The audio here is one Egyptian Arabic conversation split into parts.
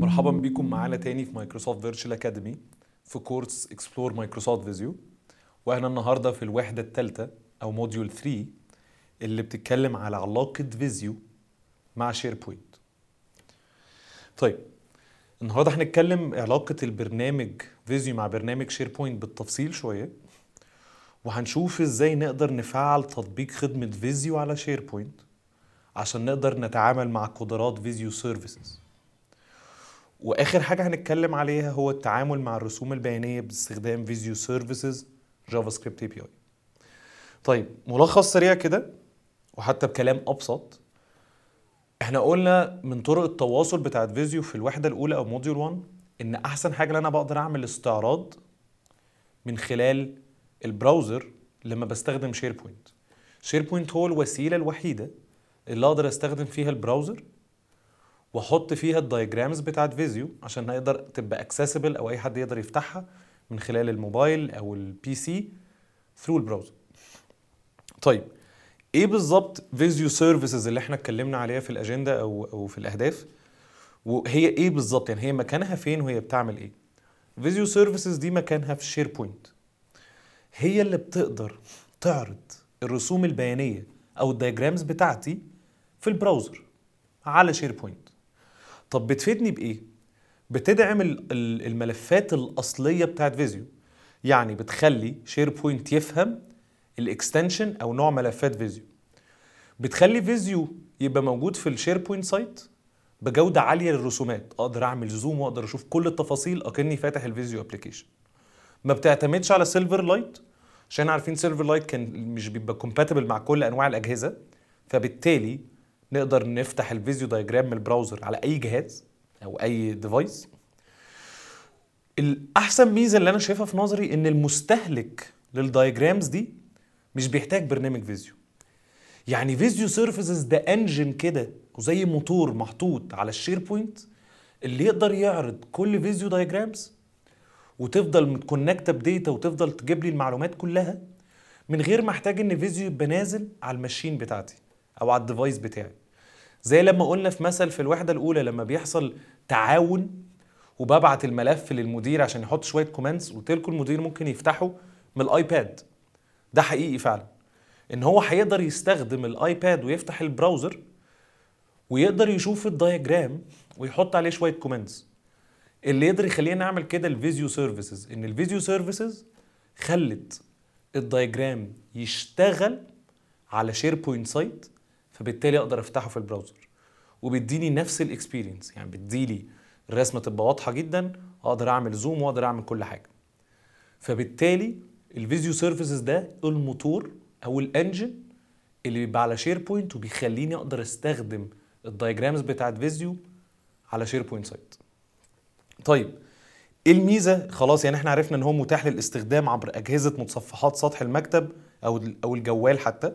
مرحبا بيكم معانا تاني في مايكروسوفت فيرتشوال اكاديمي في كورس اكسبلور مايكروسوفت فيزيو واحنا النهارده في الوحده الثالثه او موديول 3 اللي بتتكلم على علاقه فيزيو مع شير بوينت طيب النهارده هنتكلم علاقه البرنامج فيزيو مع برنامج شير بوينت بالتفصيل شويه وهنشوف ازاي نقدر نفعل تطبيق خدمه فيزيو على شير بوينت عشان نقدر نتعامل مع قدرات فيزيو سيرفيسز واخر حاجه هنتكلم عليها هو التعامل مع الرسوم البيانيه باستخدام فيزيو سيرفيسز جافا سكريبت اي بي اي طيب ملخص سريع كده وحتى بكلام ابسط احنا قلنا من طرق التواصل بتاعت فيزيو في الوحده الاولى او موديول 1 ان احسن حاجه ان انا بقدر اعمل استعراض من خلال البراوزر لما بستخدم شير بوينت شير بوينت هو الوسيله الوحيده اللي اقدر استخدم فيها البراوزر واحط فيها الدايجرامز بتاعت فيزيو عشان نقدر تبقى اكسسبل او اي حد يقدر يفتحها من خلال الموبايل او البي سي ثرو البراوزر طيب ايه بالظبط فيزيو سيرفيسز اللي احنا اتكلمنا عليها في الاجنده او او في الاهداف وهي ايه بالظبط يعني هي مكانها فين وهي بتعمل ايه فيزيو سيرفيسز دي مكانها في شير بوينت هي اللي بتقدر تعرض الرسوم البيانيه او الدايجرامز بتاعتي في البراوزر على شير بوينت طب بتفيدني بايه بتدعم ال- ال- الملفات الاصليه بتاعت فيزيو يعني بتخلي شير بوينت يفهم الاكستنشن او نوع ملفات فيزيو بتخلي فيزيو يبقى موجود في الشير بوينت سايت بجوده عاليه للرسومات اقدر اعمل زوم واقدر اشوف كل التفاصيل اكني فاتح الفيزيو ابلكيشن ما بتعتمدش على سيلفر لايت عشان عارفين سيلفر لايت كان مش بيبقى كومباتبل مع كل انواع الاجهزه فبالتالي نقدر نفتح الفيزيو دايجرام من البراوزر على اي جهاز او اي ديفايس الاحسن ميزه اللي انا شايفها في نظري ان المستهلك للدايجرامز دي مش بيحتاج برنامج فيزيو يعني فيزيو سيرفيسز ده انجن كده وزي موتور محطوط على الشير بوينت اللي يقدر يعرض كل فيزيو دايجرامز وتفضل متكونكته بديتا وتفضل تجيب لي المعلومات كلها من غير ما احتاج ان فيزيو يبقى نازل على الماشين بتاعتي او على الديفايس بتاعي زي لما قلنا في مثل في الوحده الاولى لما بيحصل تعاون وببعت الملف للمدير عشان يحط شويه كومنتس قلت لكم المدير ممكن يفتحه من الايباد ده حقيقي فعلا ان هو هيقدر يستخدم الايباد ويفتح البراوزر ويقدر يشوف الدايجرام ويحط عليه شويه كومنتس اللي يقدر يخلينا نعمل كده الفيزيو سيرفيسز ان الفيزيو سيرفيسز خلت الدايجرام يشتغل على شير بوينت سايت فبالتالي اقدر افتحه في البراوزر وبيديني نفس الاكسبيرينس يعني بيديلي الرسمه تبقى واضحه جدا اقدر اعمل زوم واقدر اعمل كل حاجه فبالتالي الفيزيو سيرفيسز ده الموتور او الانجن اللي بيبقى على شير بوينت وبيخليني اقدر استخدم الدايجرامز بتاعت فيزيو على شير بوينت سايت طيب ايه الميزه خلاص يعني احنا عرفنا ان هو متاح للاستخدام عبر اجهزه متصفحات سطح المكتب او او الجوال حتى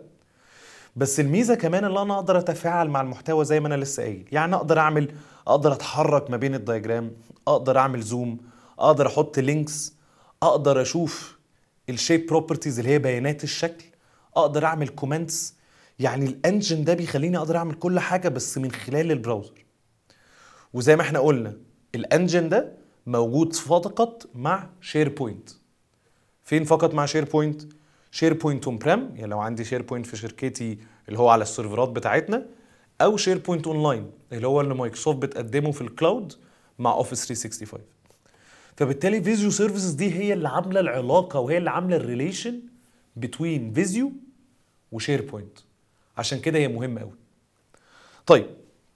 بس الميزه كمان اللي انا اقدر اتفاعل مع المحتوى زي ما انا لسه قايل يعني اقدر اعمل اقدر اتحرك ما بين الدايجرام اقدر اعمل زوم اقدر احط لينكس اقدر اشوف الشيب بروبرتيز اللي هي بيانات الشكل اقدر اعمل كومنتس يعني الانجن ده بيخليني اقدر اعمل كل حاجه بس من خلال البراوزر وزي ما احنا قلنا الانجن ده موجود فقط مع شير بوينت فين فقط مع شير بوينت شير بوينت اون بريم يعني لو عندي شير بوينت في شركتي اللي هو على السيرفرات بتاعتنا او شير بوينت اونلاين اللي هو اللي مايكروسوفت بتقدمه في الكلاود مع اوفيس 365 فبالتالي فيزيو سيرفيسز دي هي اللي عامله العلاقه وهي اللي عامله الريليشن بتوين فيزيو وشير بوينت عشان كده هي مهمه قوي طيب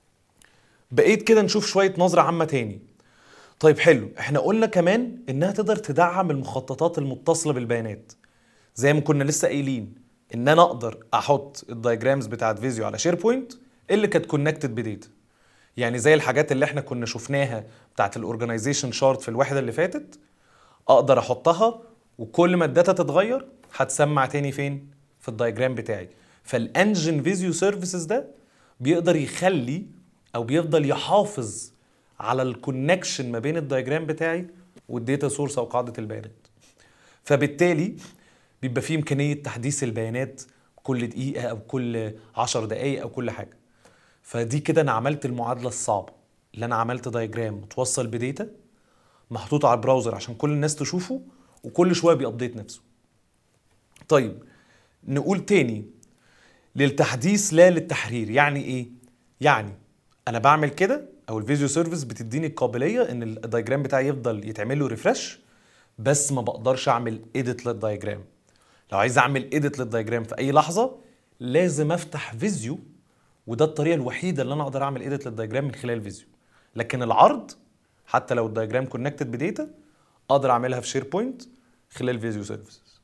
بقيت كده نشوف شويه نظره عامه تاني طيب حلو احنا قلنا كمان انها تقدر تدعم المخططات المتصله بالبيانات زي ما كنا لسه قايلين ان انا اقدر احط الدايجرامز بتاعت فيزيو على شير بوينت اللي كانت كونكتد بديتا يعني زي الحاجات اللي احنا كنا شفناها بتاعت الاورجنايزيشن شارت في الوحده اللي فاتت اقدر احطها وكل ما الداتا تتغير هتسمع تاني فين في الدايجرام بتاعي فالانجن فيزيو سيرفيسز ده بيقدر يخلي او بيفضل يحافظ على الكونكشن ما بين الدايجرام بتاعي والديتا سورس او قاعده البيانات فبالتالي بيبقى فيه امكانيه تحديث البيانات كل دقيقه او كل 10 دقائق او كل حاجه فدي كده انا عملت المعادله الصعبه اللي انا عملت دايجرام متوصل بديتا محطوط على البراوزر عشان كل الناس تشوفه وكل شويه بيابديت نفسه طيب نقول تاني للتحديث لا للتحرير يعني ايه يعني انا بعمل كده او الفيديو سيرفيس بتديني القابليه ان الدايجرام بتاعي يفضل يتعمل له ريفرش بس ما بقدرش اعمل ايديت للدايجرام لو عايز اعمل ايديت للدايجرام في اي لحظه لازم افتح فيزيو وده الطريقه الوحيده اللي انا اقدر اعمل ايديت للدايجرام من خلال فيزيو لكن العرض حتى لو الدايجرام كونكتد بديتا اقدر اعملها في شير بوينت خلال فيزيو سيرفيسز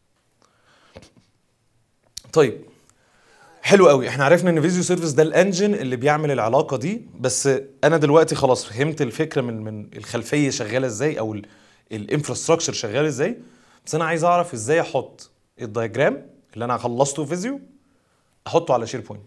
طيب حلو قوي احنا عرفنا ان فيزيو سيرفيس ده الانجن اللي بيعمل العلاقه دي بس انا دلوقتي خلاص فهمت الفكره من من الخلفيه شغاله ازاي او الانفراستراكشر شغال ازاي بس انا عايز اعرف ازاي احط الدايجرام اللي انا خلصته فيزيو احطه على شير بوينت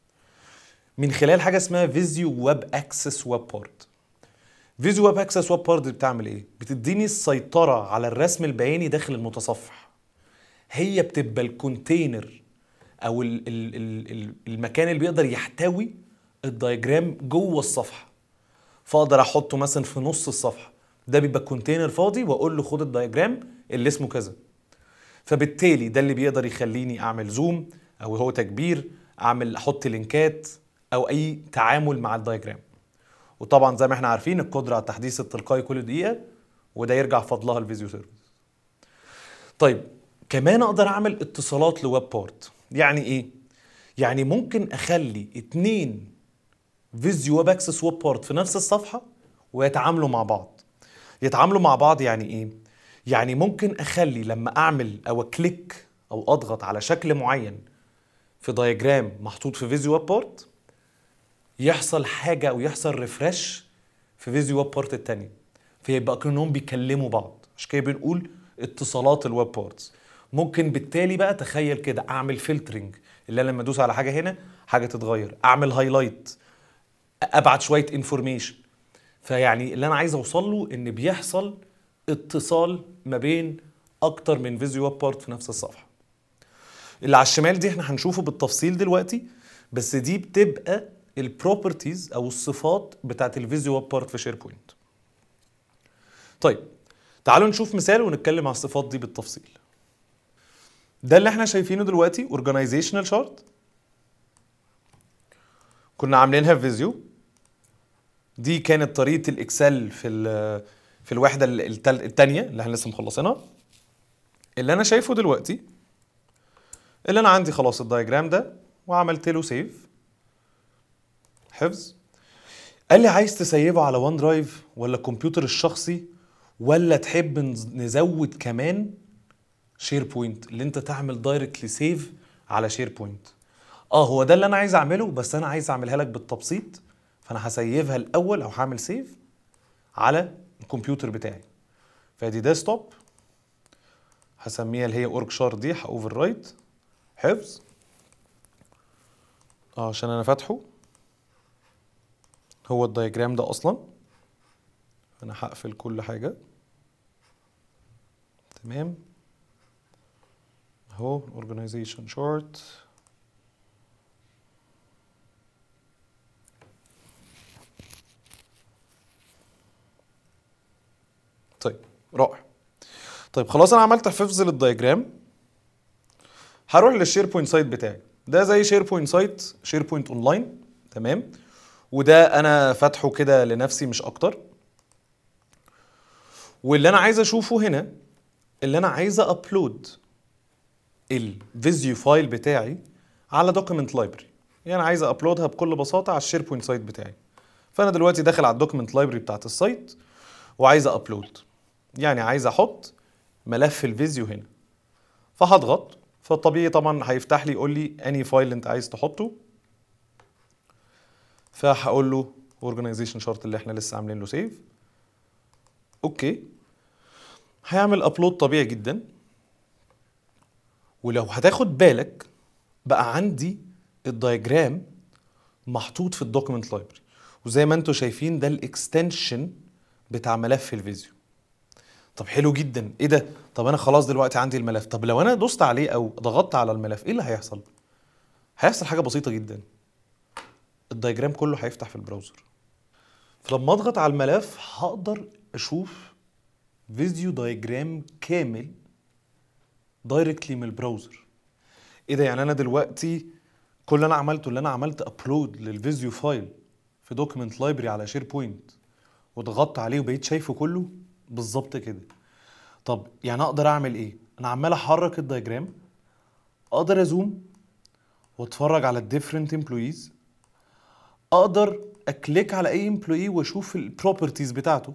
من خلال حاجه اسمها فيزيو ويب اكسس ويب بورت فيزيو ويب اكسس ويب بورت بتعمل ايه بتديني السيطره على الرسم البياني داخل المتصفح هي بتبقى الكونتينر او ال ال ال المكان اللي بيقدر يحتوي الدايجرام جوه الصفحه فاقدر احطه مثلا في نص الصفحه ده بيبقى كونتينر فاضي واقول له خد الدايجرام اللي اسمه كذا فبالتالي ده اللي بيقدر يخليني اعمل زوم او هو تكبير اعمل احط لينكات او اي تعامل مع الدايجرام وطبعا زي ما احنا عارفين القدره على التحديث التلقائي كل دقيقه وده يرجع فضلها الفيديو سيرفيس طيب كمان اقدر اعمل اتصالات لويب بورت يعني ايه يعني ممكن اخلي اتنين فيزيو ويب اكسس ويب بورت في نفس الصفحه ويتعاملوا مع بعض يتعاملوا مع بعض يعني ايه يعني ممكن اخلي لما اعمل او كليك او اضغط على شكل معين في دايجرام محطوط في فيزيو ويب بورت يحصل حاجه او يحصل ريفرش في فيزيو ويب بورت التانية فيبقى كانهم بيكلموا بعض عشان كده بنقول اتصالات الويب بورتس ممكن بالتالي بقى تخيل كده اعمل فلترنج اللي انا لما ادوس على حاجه هنا حاجه تتغير اعمل هايلايت ابعت شويه انفورميشن فيعني اللي انا عايز اوصل له ان بيحصل اتصال ما بين اكتر من فيزيو ويب بورت في نفس الصفحه اللي على الشمال دي احنا هنشوفه بالتفصيل دلوقتي بس دي بتبقى البروبرتيز او الصفات بتاعت الفيزيو ويب بورت في شير بوينت طيب تعالوا نشوف مثال ونتكلم على الصفات دي بالتفصيل ده اللي احنا شايفينه دلوقتي اورجانيزيشنال شارت كنا عاملينها في فيزيو دي كانت طريقه الاكسل في في الوحده الثانيه اللي احنا لسه مخلصينها اللي انا شايفه دلوقتي اللي انا عندي خلاص الدايجرام ده وعملت له سيف حفظ قال لي عايز تسيبه على وان درايف ولا الكمبيوتر الشخصي ولا تحب نزود كمان شير بوينت اللي انت تعمل دايركتلي سيف على شير بوينت اه هو ده اللي انا عايز اعمله بس انا عايز اعملها لك بالتبسيط فانا هسيفها الاول او هعمل سيف على الكمبيوتر بتاعي فدي ديسكتوب هسميها اللي هي اورج شار دي هاوفر رايت حفظ اه عشان انا فاتحه هو الدايجرام ده اصلا انا هقفل كل حاجه تمام اهو organization chart طيب رائع طيب خلاص انا عملت حفظ للدايجرام هروح للشير بوينت سايت بتاعي ده زي شير بوينت سايت شير بوينت اونلاين تمام وده انا فاتحه كده لنفسي مش اكتر واللي انا عايز اشوفه هنا اللي انا عايز ابلود الفيزيو فايل بتاعي على دوكيمنت لايبرري يعني عايز ابلودها بكل بساطه على الشير بوينت سايت بتاعي فانا دلوقتي داخل على الدوكيمنت لايبرري بتاعت السايت وعايز ابلود يعني عايز احط ملف الفيديو هنا فهضغط فالطبيعي طبعا هيفتح لي يقول لي اني فايل انت عايز تحطه فهقول له اورجانيزيشن شارت اللي احنا لسه عاملين له سيف اوكي هيعمل ابلود طبيعي جدا ولو هتاخد بالك بقى عندي الدايجرام محطوط في الدوكيمنت لايبرري وزي ما انتم شايفين ده الاكستنشن بتاع ملف الفيديو طب حلو جدا ايه ده طب انا خلاص دلوقتي عندي الملف طب لو انا دوست عليه او ضغطت على الملف ايه اللي هيحصل هيحصل حاجه بسيطه جدا الدايجرام كله هيفتح في البراوزر فلما اضغط على الملف هقدر اشوف فيديو دايجرام كامل دايركتلي من البراوزر ايه ده يعني انا دلوقتي كل اللي انا عملته اللي انا عملت ابلود للفيديو فايل في دوكيمنت لايبرري على شير بوينت وضغطت عليه وبقيت شايفه كله بالظبط كده طب يعني اقدر اعمل ايه انا عمال احرك الدايجرام اقدر ازوم واتفرج على الديفرنت امبلويز اقدر اكليك على اي امبلوي واشوف البروبرتيز بتاعته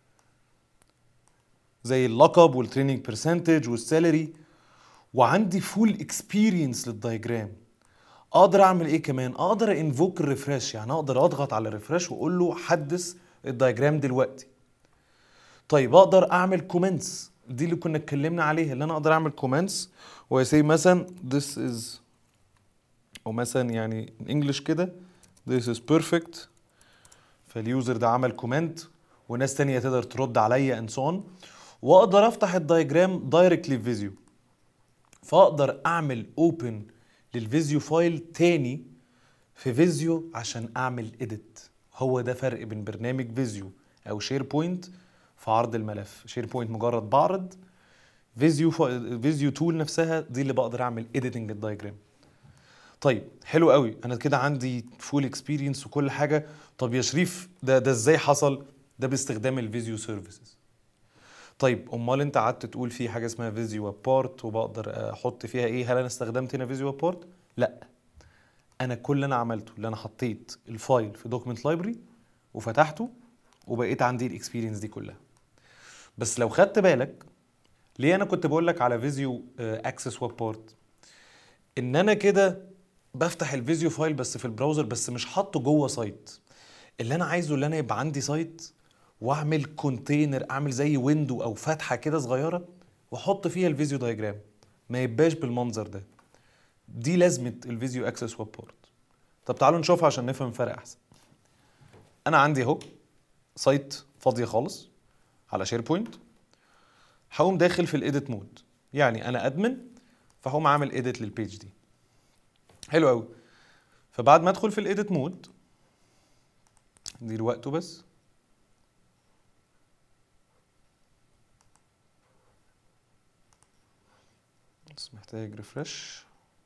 زي اللقب والتريننج برسنتج والسالري وعندي فول اكسبيرينس للدايجرام اقدر اعمل ايه كمان اقدر انفوك الريفرش يعني اقدر اضغط على الريفرش واقول له حدث الدايجرام دلوقتي طيب اقدر اعمل كومنتس دي اللي كنا اتكلمنا عليها اللي انا اقدر اعمل كومنتس ويسي مثلا this is او مثلا يعني انجلش كده this is perfect فاليوزر ده عمل كومنت وناس تانية تقدر ترد عليا اند سون واقدر افتح الدايجرام دايركتلي في فيزيو فاقدر اعمل اوبن للفيزيو فايل تاني في فيزيو عشان اعمل اديت هو ده فرق بين برنامج فيزيو او شير بوينت في عرض الملف شير بوينت مجرد بعرض فيزيو فيزيو تول نفسها دي اللي بقدر اعمل اديتنج للدايجرام طيب حلو قوي انا كده عندي فول اكسبيرينس وكل حاجه طب يا شريف ده ده ازاي حصل ده باستخدام الفيزيو سيرفيسز طيب امال انت قعدت تقول في حاجه اسمها فيزيو ويب بارت وبقدر احط فيها ايه هل انا استخدمت هنا فيزيو ويب بارت لا انا كل اللي انا عملته اللي انا حطيت الفايل في دوكيمنت لايبرري وفتحته وبقيت عندي الاكسبيرينس دي كلها بس لو خدت بالك ليه انا كنت بقول لك على فيزيو اكسس ويب بارت ان انا كده بفتح الفيزيو فايل بس في البراوزر بس مش حاطه جوه سايت اللي انا عايزه اللي انا يبقى عندي سايت واعمل كونتينر اعمل زي ويندو او فتحه كده صغيره واحط فيها الفيزيو دايجرام ما يبقاش بالمنظر ده دي لازمه الفيزيو اكسس ويب بورت طب تعالوا نشوفها عشان نفهم الفرق احسن انا عندي اهو سايت فاضيه خالص على شير بوينت هقوم داخل في الايديت مود يعني انا ادمن فهقوم عامل ايديت للبيج دي حلو قوي فبعد ما ادخل في الايديت مود دي وقته بس بس محتاج ريفرش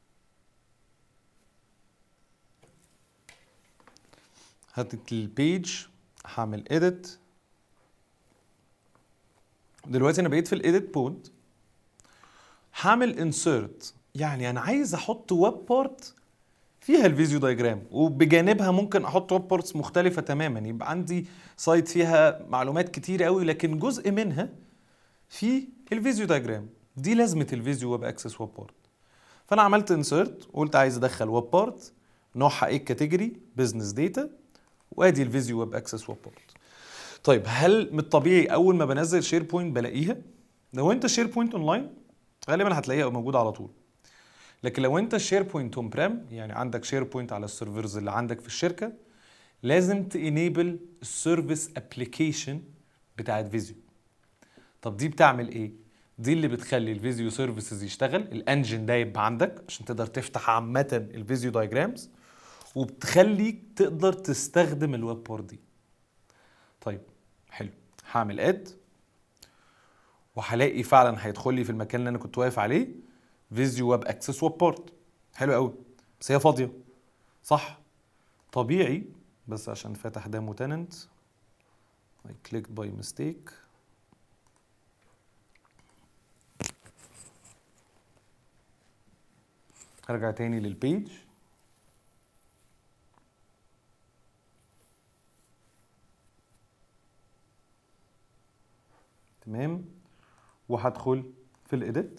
هات البيج هعمل edit دلوقتي انا بقيت في الايديت بود هعمل انسيرت يعني انا عايز احط ويب بارت فيها الفيديو دايجرام وبجانبها ممكن احط ويب بارتس مختلفه تماما يبقى عندي سايت فيها معلومات كتير قوي لكن جزء منها في الفيديو دايجرام دي لازمه الفيديو ويب اكسس ويب بارت فانا عملت انسيرت وقلت عايز ادخل ويب بارت نوعها ايه كاتيجوري بزنس داتا وادي الفيديو ويب اكسس ويب بارت طيب هل من الطبيعي اول ما بنزل شير بوينت بلاقيها لو انت شير بوينت اونلاين غالبا هتلاقيها موجوده على طول لكن لو انت شير بوينت اون بريم يعني عندك شير بوينت على السيرفرز اللي عندك في الشركه لازم تانيبل السيرفيس ابلكيشن بتاعت فيزيو طب دي بتعمل ايه دي اللي بتخلي الفيزيو سيرفيسز يشتغل الانجن ده يبقى عندك عشان تقدر تفتح عامه الفيزيو دايجرامز وبتخليك تقدر تستخدم الويب بورت دي طيب حلو هعمل اد وهلاقي فعلا هيدخل لي في المكان اللي انا كنت واقف عليه فيزيو ويب اكسس ويب بورت حلو قوي بس هي فاضيه صح طبيعي بس عشان فاتح دامو تننت I clicked by mistake هرجع تاني للبيج تمام وهدخل في الايديت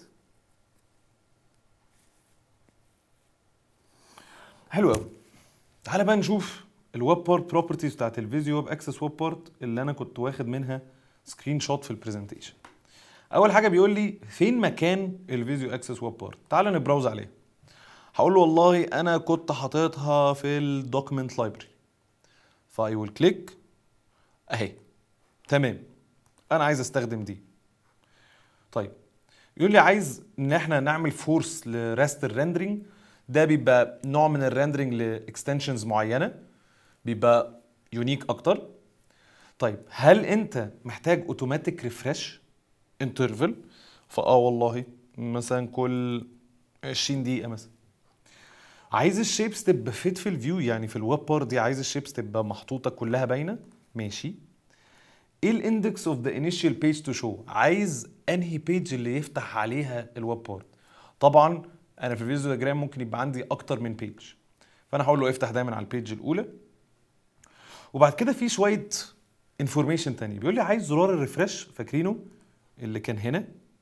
حلو قوي تعالى بقى نشوف الويب بورت بروبرتيز بتاعت الفيزيو ويب اكسس ويب بورت اللي انا كنت واخد منها سكرين شوت في البرزنتيشن اول حاجه بيقول لي فين مكان الفيزيو اكسس ويب بورت تعالى نبراوز عليه هقول له والله انا كنت حاططها في الدوكيمنت لايبرري فاي ويل كليك اهي تمام انا عايز استخدم دي طيب يقول لي عايز ان احنا نعمل فورس لراستر ريندرنج ده بيبقى نوع من الريندرنج لاكستنشنز معينه بيبقى يونيك اكتر طيب هل انت محتاج اوتوماتيك ريفرش انترفل فاه والله مثلا كل 20 دقيقه مثلا عايز الشيبس تبقى فيت في الفيو يعني في الويب بار دي عايز الشيبس تبقى محطوطه كلها باينه ماشي ايه الاندكس اوف ذا انيشال بيج تو شو عايز انهي بيج اللي يفتح عليها الويب بارت طبعا انا في الفيزيو دياجرام ممكن يبقى عندي اكتر من بيج فانا هقول له افتح دايما على البيج الاولى وبعد كده في شويه انفورميشن تاني بيقول لي عايز زرار الريفرش فاكرينه اللي كان هنا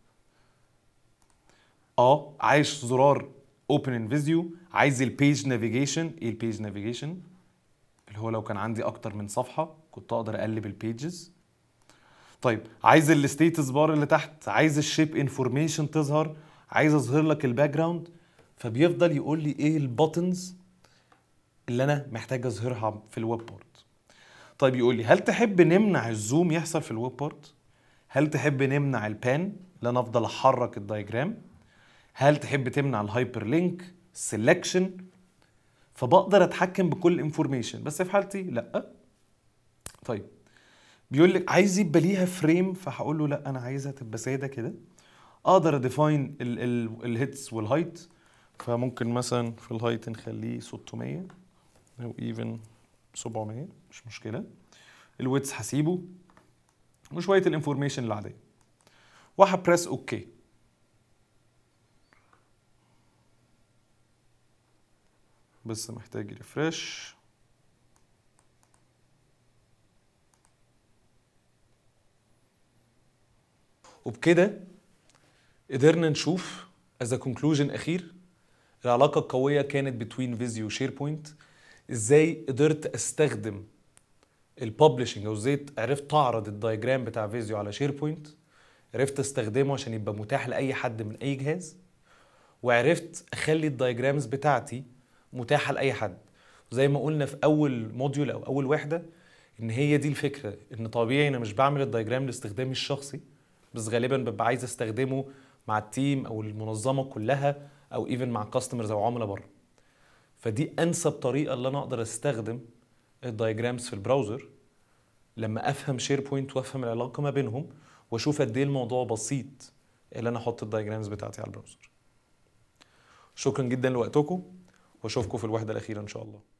اه عايز زرار اوبن ان فيزيو عايز البيج نافيجيشن ايه البيج نافيجيشن اللي هو لو كان عندي اكتر من صفحه كنت اقدر اقلب البيجز طيب عايز الستيتس بار اللي تحت عايز الشيب انفورميشن تظهر عايز اظهر لك الباك جراوند فبيفضل يقول لي ايه البوتنز اللي انا محتاج اظهرها في الويب بورت طيب يقول لي هل تحب نمنع الزوم يحصل في الويب بورت هل تحب نمنع البان اللي انا افضل احرك الدايجرام هل تحب تمنع الهايبر لينك سelection فبقدر اتحكم بكل انفورميشن بس في حالتي لا طيب بيقول لك عايز يبقى ليها فريم فهقول له لا انا عايزها تبقى ساده كده اقدر اديفاين الهيتس والهايت فممكن مثلا في الهايت نخليه 600 او ايفن 700 مش مشكله الويتس هسيبه وشويه الانفورميشن العاديه وهبريس اوكي بس محتاج ريفرش وبكده قدرنا نشوف از كونكلوجن اخير العلاقه القويه كانت بين فيزيو وشير بوينت ازاي قدرت استخدم الببلشنج او ازاي عرفت اعرض الدايجرام بتاع فيزيو على شير بوينت عرفت استخدمه عشان يبقى متاح لاي حد من اي جهاز وعرفت اخلي الدايجرامز بتاعتي متاحه لاي حد زي ما قلنا في اول موديول او اول وحده ان هي دي الفكره ان طبيعي انا مش بعمل الدايجرام لاستخدامي الشخصي بس غالبا ببقى عايز استخدمه مع التيم او المنظمه كلها او ايفن مع كاستمرز او عملاء بره فدي انسب طريقه اللي انا اقدر استخدم الدايجرامز في البراوزر لما افهم شير بوينت وافهم العلاقه ما بينهم واشوف قد ايه الموضوع بسيط اللي انا احط الدايجرامز بتاعتي على البراوزر شكرا جدا لوقتكم واشوفكم في الوحده الاخيره ان شاء الله